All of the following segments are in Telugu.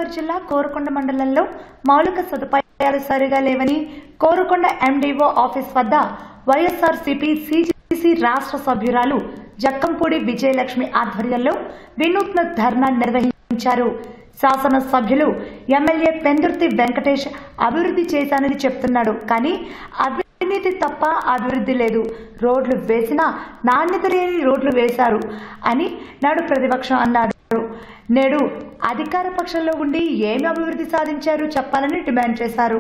గోదావరి జిల్లా కోరుకొండ మండలంలో మౌలిక సదుపాయాలు సరిగా లేవని కోరుకొండ ఎండీఓ ఆఫీస్ వద్ద వైఎస్ఆర్సీపీ సిజిసి రాష్ట్ర సభ్యురాలు జక్కంపూడి విజయలక్ష్మి ఆధ్వర్యంలో వినూత్న ధర్నా నిర్వహించారు శాసనసభ్యులు ఎమ్మెల్యే పెందుర్తి వెంకటేష్ అభివృద్ధి చేశానని చెప్తున్నాడు కానీ అవినీతి తప్ప అభివృద్ధి లేదు రోడ్లు వేసినా నాణ్యత లేని రోడ్లు వేశారు అని నాడు ప్రతిపక్షం అన్నాడు నేడు అధికార పక్షంలో ఉండి ఏమి అభివృద్ధి సాధించారు చెప్పాలని డిమాండ్ చేశారు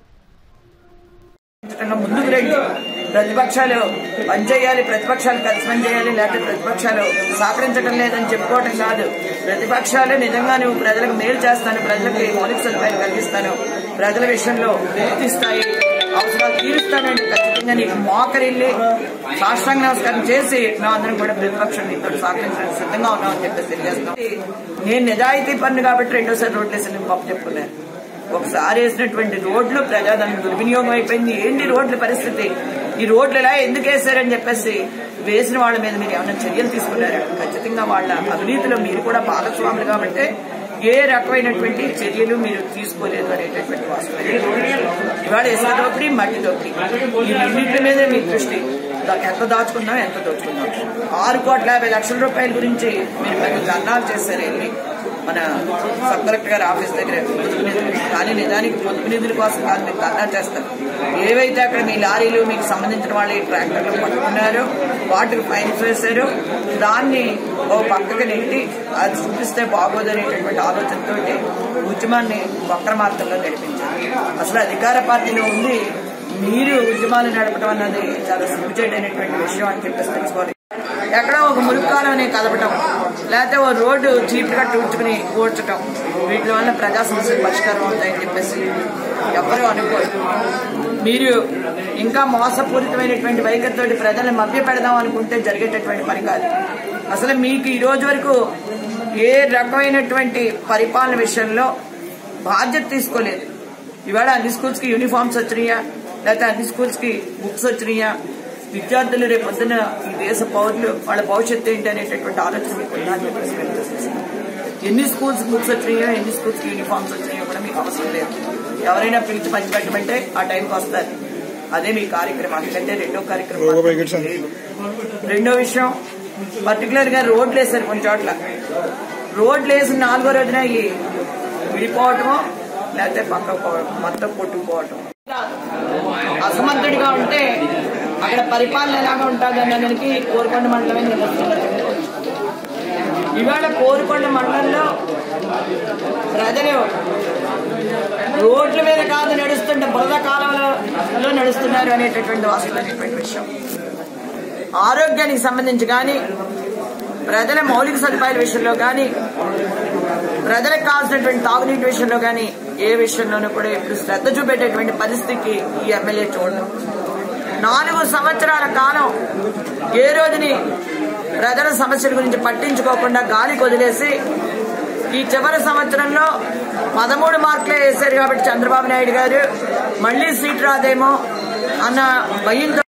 ఖచ్చితంగా ముందుకు రండి ప్రతిపక్షాలు పనిచేయాలి ప్రతిపక్షాలు కలిసి పనిచేయాలి లేకపోతే ప్రతిపక్షాలు సహకరించడం లేదని చెప్పుకోవడం కాదు ప్రతిపక్షాలు నిజంగా నువ్వు ప్రజలకు మేలు చేస్తాను ప్రజలకి మౌలిక సదుపాయాలు కలిగిస్తాను ప్రజల విషయంలో పూర్తి స్థాయి అవసరాలు తీరుస్తానండి ఖచ్చితంగా నీకు మోకరిల్లి సాష్టాంగ నమస్కారం చేసి మేము అందరం కూడా ప్రతిపక్షం నీతో సహకరించడానికి సిద్ధంగా ఉన్నామని చెప్పేసి తెలియజేస్తున్నాం నేను నిజాయితీ పన్ను కాబట్టి రెండోసారి రోడ్లు వేసి నేను గొప్ప చెప్పుకున్నాను ఒకసారి వేసినటువంటి రోడ్లు ప్రజాధనం దుర్వినియోగం అయిపోయింది ఏంటి రోడ్ల పరిస్థితి ఈ రోడ్లు ఎలా ఎందుకు వేశారని చెప్పేసి వేసిన వాళ్ళ మీద మీరు ఏమైనా చర్యలు తీసుకున్నారా ఖచ్చితంగా వాళ్ళ అవినీతిలో మీరు కూడా భాగస్వాములు కాబట్టి ఏ రకమైనటువంటి చర్యలు మీరు తీసుకోలేదు అనేటటువంటి వాస్తవం ఇవాళ ఇసుక దోపిడీ మట్టి దోపిడీ ఈ రెండింటి మీదే మీ దృష్టి దా- ఎంత దాచుకున్నాం ఎంత దోచుకున్నాం ఆరు కోట్ల యాభై లక్షల రూపాయల గురించి మీరు పెద్ద ధర్నాలు చేశారు వెళ్ళి మన సబ్ కలెక్టర్ గారి ఆఫీస్ దగ్గర పొదుపు నిధులు కానీ నిజానికి పొదుపు నిధుల కోసం కాదు మీరు ధర్నా చేస్తారు ఏవైతే అక్కడ మీ లారీలు మీకు సంబంధించిన వాళ్ళు ఈ ట్రాక్టర్లు పట్టుకున్నారో వాటికి ఫైన్స్ వేశారు దాన్ని ఓ పక్కకి నెట్టి అది చూపిస్తే బాగోదనేటటువంటి ఆలోచనతో ఉద్యమాన్ని వక్ర మార్గంలో నడిపించారు అసలు అధికార పార్టీలో ఉండి మీరు ఉద్యమాలు నడపడం అన్నది చాలా సిగ్గుచేటైనటువంటి విషయం అని చెప్పేసి తెలుసుకోవాలి ఎక్కడో ఒక మురుక్కాలని కలపటం లేకపోతే ఓ రోడ్డు చీప్ గా ఊడ్చుకుని ఊడ్చటం వీటి వల్ల ప్రజా సమస్యలు పరిష్కారం అవుతాయని చెప్పేసి ఎవరూ అనుకోరు మీరు ఇంకా మోసపూరితమైనటువంటి వైఖరితోటి ప్రజల్ని మభ్య పెడదాం అనుకుంటే జరిగేటటువంటి పని కాదు అసలు మీకు ఈ రోజు వరకు ఏ రకమైనటువంటి పరిపాలన విషయంలో బాధ్యత తీసుకోలేదు ఇవాళ అన్ని స్కూల్స్ కి యూనిఫామ్స్ వచ్చినాయా లేకపోతే అన్ని స్కూల్స్ కి బుక్స్ వచ్చినాయా విద్యార్థులు రేపు పొద్దున ఈ దేశ పౌరులు వాళ్ళ భవిష్యత్తు ఏంటి అనేటటువంటి ఆలోచన మీకు ఉందా అని చెప్పేసి మేము చూస్తున్నాం. ఎన్ని స్కూల్స్ బుక్స్ వచ్చినాయో ఎన్ని స్కూల్స్ కి యూనిఫామ్స్ వచ్చినాయో కూడా మీకు అవసరం లేదు ఎవరైనా పిలిచి పని పెట్టమంటే ఆ టైంకి వస్తారు అదే మీ కార్యక్రమం అందుకంటే రెండో కార్యక్రమం లేదు. రెండో విషయం పర్టికులర్ గా రోడ్లు వేశారు కొన్ని చోట్ల రోడ్లు వేసిన నాలుగో రోజున ఈ విడిపోవటమో లేకపోతే పక్కకు పోవడం మొత్తం కొట్టుకుపోవటం అసమర్థుడిగా ఉంటే అక్కడ పరిపాలన ఎలాగా ఉంటుంది అన్నదానికి కోరుకొండ మండలమే నిలుస్తుంది ఇవాళ కోరుకొండ మండలంలో ప్రజలు రోడ్ల మీద కాదు నడుస్తుంటే బురద కాలంలో నడుస్తున్నారు అనేటటువంటి వాస్తవమైనటువంటి విషయం ఆరోగ్యానికి సంబంధించి కానీ ప్రజల మౌలిక సదుపాయాల విషయంలో కానీ ప్రజలకు కావాల్సినటువంటి తాగునీటి విషయంలో కానీ ఏ విషయంలోనూ కూడా ఇప్పుడు శ్రద్ధ చూపేటటువంటి పరిస్థితికి ఈ ఎమ్మెల్యే చూడడం నాలుగు సంవత్సరాల కాలం ఏ రోజుని ప్రజల సమస్యల గురించి పట్టించుకోకుండా గాలికి వదిలేసి ఈ చివరి సంవత్సరంలో పదమూడు మార్కులే వేశారు కాబట్టి చంద్రబాబు నాయుడు గారు మళ్లీ సీట్ రాదేమో అన్న భయంతో